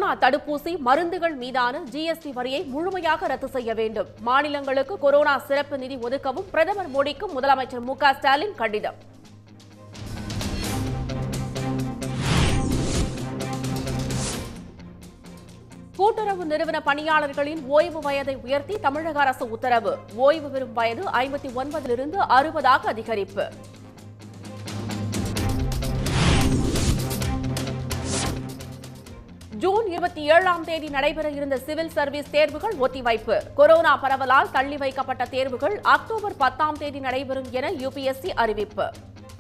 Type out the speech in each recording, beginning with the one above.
corona தடுப்பூசி மருந்துகள் மீதான ஜிஎஸ்டி வரியை முழுமையாக ரத்து செய்ய வேண்டும் மாநிலங்களுக்கு கொரோனா சிறப்பு நிதி ஒதுக்கவும் பிரதமர் மோடிக்கு முதலமைச்சர் மு க ஸ்டாலின் கடிதம் கூட்டுறவு நிறுவன பணியாளர்களின் ஓய்வு வயதை உயர்த்தி தமிழக அரசு உத்தரவு ஓய்வு பெறும் வயது ஐம்பத்தி ஒன்பதிலிருந்து அறுபதாக அதிகரிப்பு ஜூன் இருபத்தி ஏழாம் தேதி நடைபெற இருந்த சிவில் சர்வீஸ் தேர்வுகள் ஒத்திவைப்பு கொரோனா பரவலால் தள்ளி வைக்கப்பட்ட தேர்வுகள் அக்டோபர் பத்தாம் தேதி நடைபெறும் என யுபிஎஸ்சி அறிவிப்பு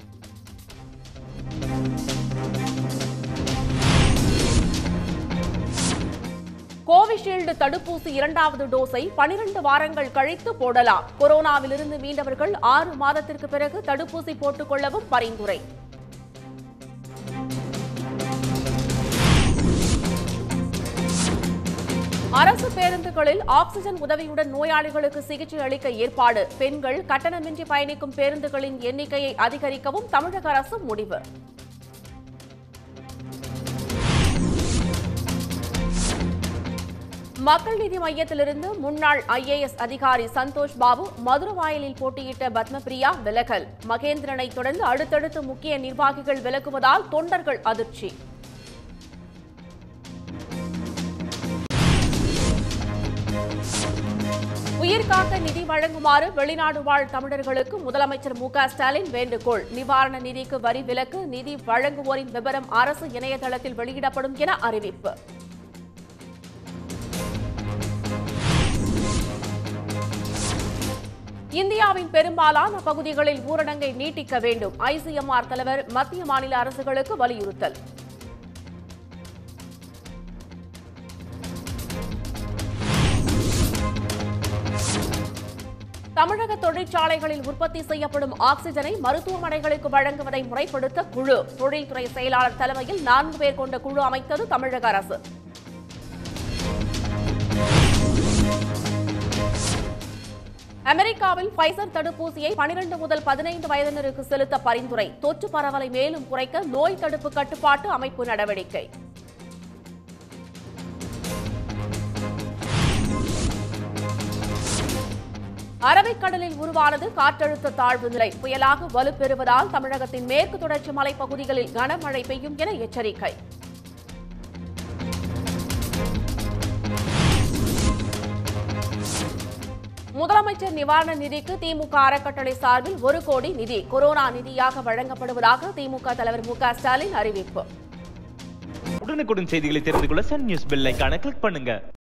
கோவிஷீல்டு தடுப்பூசி இரண்டாவது டோஸை பனிரெண்டு வாரங்கள் கழித்து போடலாம் கொரோனாவிலிருந்து மீண்டவர்கள் ஆறு மாதத்திற்கு பிறகு தடுப்பூசி போட்டுக் கொள்ளவும் பரிந்துரை அரசு பேருந்துகளில் ஆக்ஸிஜன் உதவியுடன் நோயாளிகளுக்கு சிகிச்சை அளிக்க ஏற்பாடு பெண்கள் கட்டணமின்றி பயணிக்கும் பேருந்துகளின் எண்ணிக்கையை அதிகரிக்கவும் தமிழக அரசு முடிவு மக்கள் நீதி மையத்திலிருந்து முன்னாள் ஐஏஎஸ் அதிகாரி சந்தோஷ் பாபு மதுரவாயலில் போட்டியிட்ட பத்மபிரியா விலகல் மகேந்திரனை தொடர்ந்து அடுத்தடுத்து முக்கிய நிர்வாகிகள் விலகுவதால் தொண்டர்கள் அதிர்ச்சி உயிர்காக்க நிதி வழங்குமாறு வெளிநாடு வாழ் தமிழர்களுக்கு முதலமைச்சர் மு க ஸ்டாலின் வேண்டுகோள் நிவாரண நிதிக்கு வரி விலக்கு நிதி வழங்குவோரின் விவரம் அரசு இணையதளத்தில் வெளியிடப்படும் என அறிவிப்பு இந்தியாவின் பெரும்பாலான பகுதிகளில் ஊரடங்கை நீட்டிக்க வேண்டும் ஐசிஎம்ஆர் தலைவர் மத்திய மாநில அரசுகளுக்கு வலியுறுத்தல் தமிழக தொழிற்சாலைகளில் உற்பத்தி செய்யப்படும் ஆக்ஸிஜனை மருத்துவமனைகளுக்கு வழங்குவதை முறைப்படுத்த குழு தொழில்துறை செயலாளர் தலைமையில் நான்கு பேர் கொண்ட குழு அமைத்தது தமிழக அரசு அமெரிக்காவில் ஃபைசர் தடுப்பூசியை பனிரெண்டு முதல் பதினைந்து வயதினருக்கு செலுத்த பரிந்துரை தொற்று பரவலை மேலும் குறைக்க நோய் தடுப்பு கட்டுப்பாட்டு அமைப்பு நடவடிக்கை அரபிக்கடலில் உருவானது காற்றழுத்த தாழ்வு நிலை புயலாக வலுப்பெறுவதால் தமிழகத்தின் மேற்கு தொடர்ச்சி மலைப்பகுதிகளில் கனமழை பெய்யும் என எச்சரிக்கை முதலமைச்சர் நிவாரண நிதிக்கு திமுக அறக்கட்டளை சார்பில் ஒரு கோடி நிதி கொரோனா நிதியாக வழங்கப்படுவதாக திமுக தலைவர் மு க ஸ்டாலின் அறிவிப்பு உடனுக்குடன் செய்திகளை தெரிந்து கொள்ள சன் நியூஸ் பெல் ஐகானை கிளிக் பண்ணுங்க